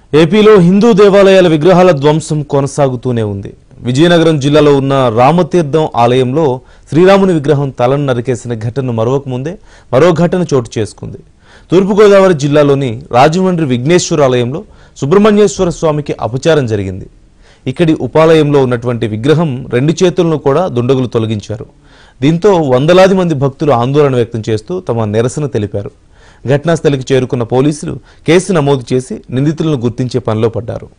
ఏపీలో హిందూ దేవాలయాల విగ్రహాల ధ్వంసం కొనసాగుతూనే ఉంది విజయనగరం జిల్లాలో ఉన్న రామతీర్థం ఆలయంలో శ్రీరాముని విగ్రహం తలను నరికేసిన ఘటన మరొక ముందే మరో ఘటన చోటు చేసుకుంది తూర్పుగోదావరి జిల్లాలోని రాజమండ్రి విఘ్నేశ్వర ఆలయంలో సుబ్రహ్మణ్యేశ్వర స్వామికి అపచారం జరిగింది ఇక్కడి ఉపాలయంలో ఉన్నటువంటి విగ్రహం రెండు చేతులను కూడా దుండగులు తొలగించారు దీంతో వందలాది మంది భక్తులు ఆందోళన వ్యక్తం చేస్తూ తమ నిరసన తెలిపారు ఘటనా స్థలికి చేరుకున్న పోలీసులు కేసు నమోదు చేసి నిందితులను గుర్తించే పనిలో పడ్డారు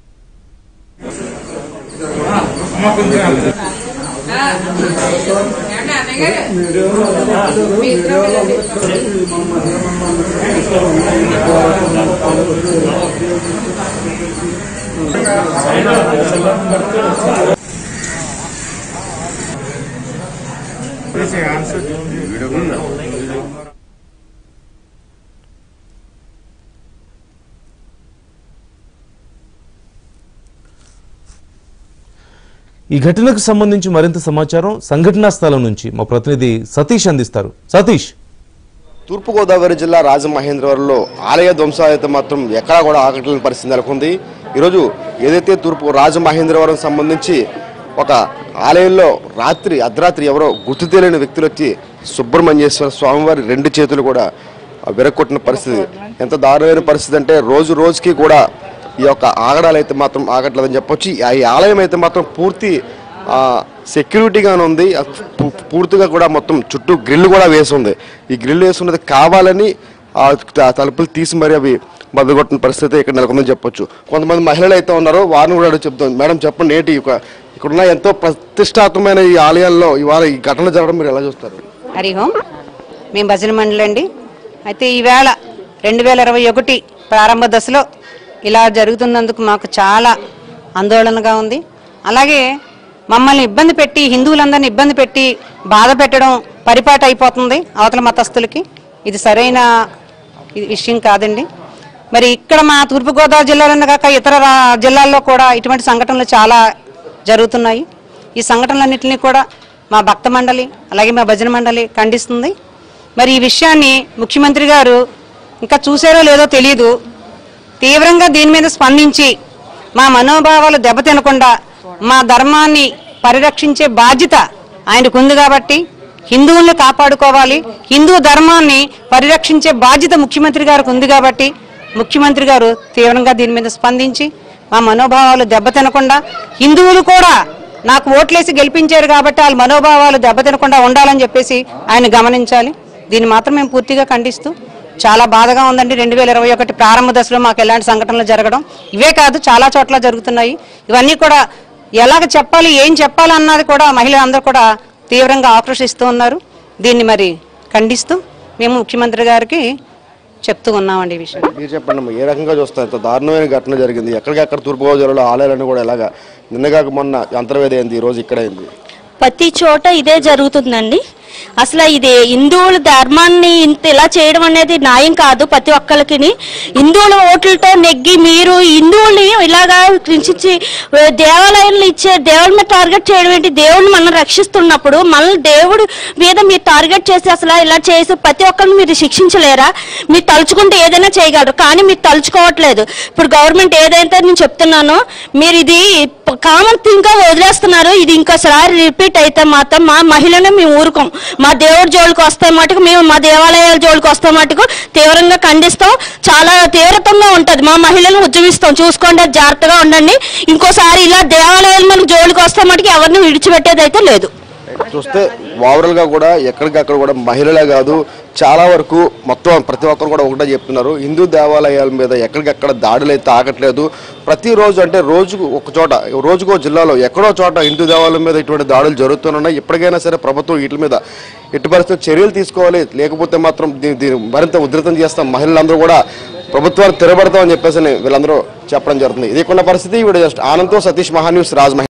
ఈ ఘటనకు సంబంధించి మరింత సమాచారం సంఘటనా స్థలం నుంచి మా ప్రతినిధి సతీష్ అందిస్తారు సతీష్ తూర్పుగోదావరి జిల్లా రాజమహేంద్రవరంలో ఆలయ ధ్వంసాలైతే మాత్రం ఎక్కడా కూడా ఆకట్లేని పరిస్థితి నెలకొంది ఈరోజు ఏదైతే తూర్పు రాజమహేంద్రవరం సంబంధించి ఒక ఆలయంలో రాత్రి అర్ధరాత్రి ఎవరో గుర్తు తెలియని వ్యక్తులు వచ్చి సుబ్రహ్మణ్యేశ్వర స్వామివారి రెండు చేతులు కూడా విరగొట్టిన పరిస్థితి ఎంత దారుణమైన పరిస్థితి అంటే రోజు రోజుకి కూడా ఈ యొక్క ఆగడాలు అయితే మాత్రం ఆగట్లేదని చెప్పొచ్చు ఈ ఆలయం అయితే మాత్రం పూర్తి ఆ, సెక్యూరిటీగానే ఉంది ఆ పూ- పూర్తిగా కూడా మొత్తం చుట్టూ గ్రిల్ కూడా వేసి ఉంది ఈ గ్రిల్ వేసి ఉన్నది కావాలని ఆ త- తలుపులు తీసి మరి అవి బద్దగొట్టిన పరిస్థితి ఇక్కడ నెలకొందని చెప్పొచ్చు కొంతమంది మహిళలు అయితే ఉన్నారో వారిని కూడా అడిగి చెప్తాం మేడం చెప్పండి ఏంటి ఒక ఇక్కడున్న ఎంతో ప్రతిష్టాత్మకమైన ఈ ఆలయాల్లో ఇవాళ ఈ ఘటన జరగడం మీరు ఎలా చూస్తారు హరి ఓం మేము భజన మండలి అండి అయితే ఈవేళ రెండు వేల ఇరవై ఒకటి ప్రారంభ దశలో ఇలా జరుగుతున్నందుకు మాకు చాలా ఆందోళనగా ఉంది అలాగే మమ్మల్ని ఇబ్బంది పెట్టి హిందువులందరినీ ఇబ్బంది పెట్టి బాధ పెట్టడం పరిపాటు అయిపోతుంది అవతల మతస్థులకి ఇది సరైన ఇది విషయం కాదండి మరి ఇక్కడ మా తూర్పుగోదావరి జిల్లాలోనే కాక ఇతర రా- జిల్లాల్లో కూడా ఇటువంటి సంఘటనలు చాలా జరుగుతున్నాయి ఈ సంఘటనలన్నింటినీ కూడా మా భక్త మండలి అలాగే మా భజన మండలి ఖండిస్తుంది మరి ఈ విషయాన్ని ముఖ్యమంత్రి గారు ఇంకా చూసారో లేదో తెలియదు తీవ్రంగా దీని మీద స్పందించి మా మనోభావాలు దెబ్బతినకుండా మా ధర్మాన్ని పరిరక్షించే బాధ్యత ఆయనకు ఉంది కాబట్టి హిందువుల్ని కాపాడుకోవాలి హిందూ ధర్మాన్ని పరిరక్షించే బాధ్యత ముఖ్యమంత్రి గారికి ఉంది కాబట్టి ముఖ్యమంత్రి గారు తీవ్రంగా దీని మీద స్పందించి మా మనోభావాలు దెబ్బతినకుండా హిందువులు కూడా నాకు ఓట్లేసి గెలిపించారు కాబట్టి వాళ్ళ మనోభావాలు దెబ్బతినకుండా ఉండాలని చెప్పేసి ఆయన గమనించాలి దీన్ని మాత్రం మేము పూర్తిగా ఖండిస్తూ చాలా బాధగా ఉందండి రెండు వేల ఇరవై ఒకటి ప్రారంభ దశలో మాకు ఎలాంటి సంఘటనలు జరగడం ఇవే కాదు చాలా చోట్ల జరుగుతున్నాయి ఇవన్నీ కూడా ఎలాగ చెప్పాలి ఏం చెప్పాలి అన్నది కూడా మహిళలందరూ కూడా తీవ్రంగా ఆక్రోషిస్తూ ఉన్నారు దీన్ని మరి ఖండిస్తూ మేము ముఖ్యమంత్రి గారికి చెప్తూ ఉన్నామండి ఈ విషయం మీరు చెప్పండి అమ్మా, ఏ రకంగా చూస్తారు ఇంత దారుణమైన ఘటన జరిగింది ఎక్కడికక్కడ తూర్పుగోదావరి జిల్లాలో ఆలయాలన్నీ కూడా ఎలాగా నిన్నగాక మొన్న అంతర్వేది అయింది ఈ రోజు ఇక్కడ అయింది ప్రతి చోట ఇదే జరుగుతుందండి అసలు ఇది హిందువుల ధర్మాన్ని ఇంత ఇలా చేయడం అనేది న్యాయం కాదు ప్రతి ఒక్కరికి హిందువుల ఓట్లతో నెగ్గి మీరు హిందువుల్ని ఇలాగా హింసించి ఏ, దేవాలయాలు ఇచ్చే దేవుడి మీద టార్గెట్ చేయడం ఏంటి దేవుడిని మనం రక్షిస్తున్నప్పుడు మళ్ళీ దేవుడు మీద మీరు టార్గెట్ చేసి అసలు ఇలా చేసి ప్రతి ఒక్కరిని మీరు శిక్షించలేరా మీరు తలుచుకుంటే ఏదైనా చేయగలరు కానీ మీరు తలుచుకోవట్లేదు ఇప్పుడు గవర్నమెంట్ ఏదైతే నేను చెప్తున్నానో మీరు ఇది కామన్ థింగ్ గా వదిలేస్తున్నారు ఇది ఇంకోసారి రిపీట్ అయితే మాత్రం మా మహిళను మేము ఊరుకోం మా దేవుడి జోలికి వస్తే మటుకు మేము మా దేవాలయాల జోలికి వస్తే మటుకు తీవ్రంగా ఖండిస్తాం చాలా తీవ్రతంగా ఉంటది మా మహిళలను ఉద్యమిస్తాం చూసుకోండి అది జాగ్రత్తగా ఉండండి ఇంకోసారి ఇలా దేవాలయాల మనకు జోలికి వస్తే మటుకు ఎవరిని విడిచిపెట్టేది అయితే లేదు చూస్తే ఓవరాల్ గా కూడా ఎక్కడికక్కడ కూడా మహిళలే కాదు చాలా వరకు మొత్తం ప్రతి ఒక్కరు కూడా ఒకటే చెప్తున్నారు హిందూ దేవాలయాల మీద ఎక్కడికక్కడ దాడులు అయితే ఆగట్లేదు ప్రతిరోజు అంటే రోజుకు ఒక చోట రోజుకో జిల్లాలో ఎక్కడో చోట హిందూ దేవాలయం మీద ఇటువంటి దాడులు జరుగుతున్నాయి ఇప్పటికైనా సరే ప్రభుత్వం వీటి మీద ఎట్టి పరిస్థితుల్లో చర్యలు తీసుకోవాలి లేకపోతే మాత్రం దీన్ని దీన్ని మరింత ఉధృతం చేస్తాం మహిళలందరూ కూడా ప్రభుత్వాలు తిరబడతామని చెప్పేసి వీళ్ళందరూ చెప్పడం జరుగుతుంది ఇది కొన్న పరిస్థితి వీడు జస్ట్ ఆనంద్తో సతీష్ మహాన్యూస్ రాజమహేంద్ర